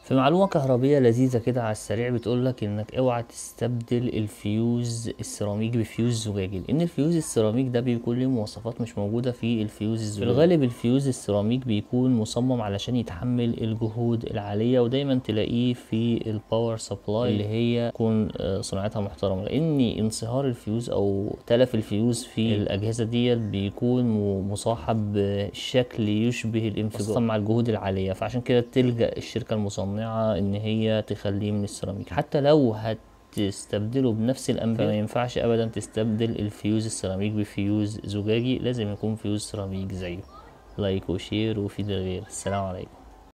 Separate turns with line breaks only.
في معلومة كهربية لذيذة كده على السريع بتقولك انك اوعى تستبدل الفيوز السيراميك بفيوز زجاجي لان الفيوز السيراميك ده بيكون له مواصفات مش موجودة في الفيوز الزجاجي في الغالب الفيوز السيراميك بيكون مصمم علشان يتحمل الجهود العالية ودايما تلاقيه في الباور سبلاي اللي هي تكون آه، صناعتها محترمة لان انصهار الفيوز او تلف الفيوز في الاجهزة ديت بيكون م- مصاحب بشكل يشبه الانفجار خاصة مع الجهود العالية فعشان كده تلجأ الشركة المصنعة ان هي تخليه من السيراميك حتى لو هتستبدله بنفس الامبير فما ينفعش ابدا تستبدل الفيوز السيراميك بفيوز زجاجي لازم يكون فيوز سيراميك زيه لايك وشير وفيد الغير السلام عليكم